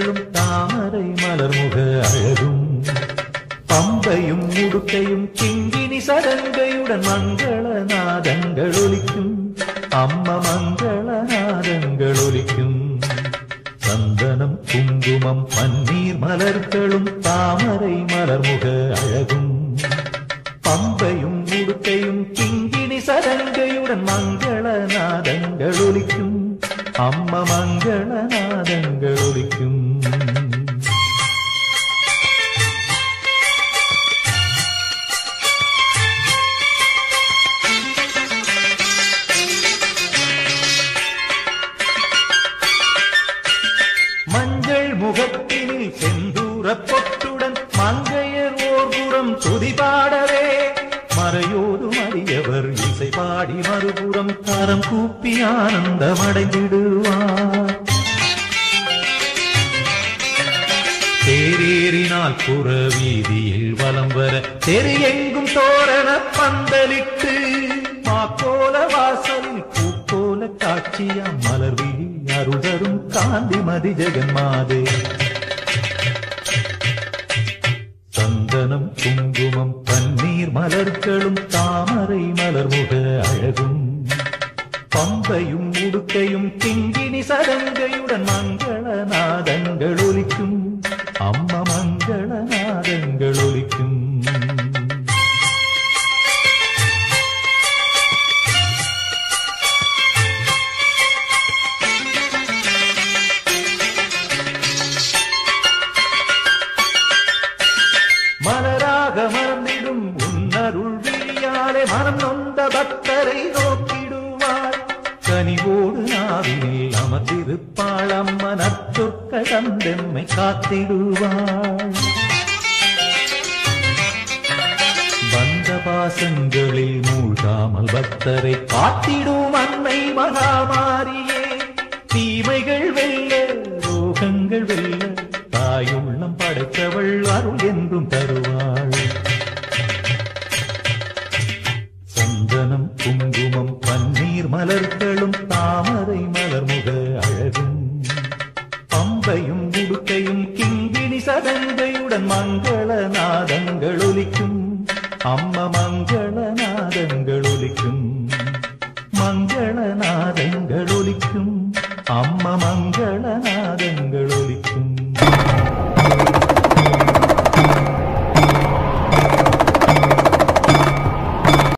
மலர்களும் தாமரை மலர்முக அழகும் பம்பையும் முடுக்கையும் கிங்கினி சடங்கையுடன் மங்கள நாதங்கள் ஒலிக்கும் அம்ம மங்கள நாதங்கள் ஒலிக்கும் சந்தனம் குங்குமம் பன்னீர் மலர்களும் தாமரை மலர்முக அழகும் பம்பையும் முடுக்கையும் கிங்கினி சடங்கையுடன் மங்கள நாதங்கள் ஒலிக்கும் அம்ம மங்கள நாதங்கள் ஒலிக்கும் மஞ்சள் முகத்தினில் செந்தூர பொட்டுடன் மங்கையர் ஓர்புறம் துதி பாடவே மறையோடு மறியவர் இசை பாடி மறுபுறம் கரம் கூப்பி ஆனந்தமடைந்திடுவார் தேரேறினால் புற வீதியில் வலம் வர தெரு எங்கும் தோரண பந்தலிட்டு மாக்கோல வாசலில் பூக்கோல காட்சியா மலர் விழி அருள் தரும் காந்திமதி ஜெகன்மாதே சந்தனம் குங்குமம் பன்னீர் மலர்களும் தாமரை மலர்முக அழகும் பம்பையும் உடுக்கையும் கிங்கினி சதங்கையுடன் மங்கள நாதங்கள் ஒலிக்கும் அம்ம மங்கள நாதங்கள் ஒலிக்கும் மலராக மறந்திடும் உன்னருள் விழியாலே மனம் நொந்த பக்தரை நோக்கிடுவாள் கனிவோடு நாவினில் அமர்ந்திருப்பாள் அம்ம நற்சொற்க தந்தெம்மை காத்திடுவாள் வந்த பாசங்களில் மூழ்காமல் பக்தரை காத்திடும் அன்னை மகாமாரியே தீமைகள் வெல்ல ரோகங்கள் வெல்ல தாயுள்ளம் படைத்தவள் அருள் என்றும் தருவாள் சந்தனம் குங்குமம் பன்னீர் மலர்களும் தாமரை மலர்முக அழகும் பம்பையும் உடுக்கையும் கிங்கிணி சதங்கையுடன் மங்கள நாதங்கள் ஒலிக்கும் அம்ம மங்கள நாதங்கள் ஒலிக்கும் மங்கள நாதங்கள் ஒலிக்கும் அம்ம மங்கள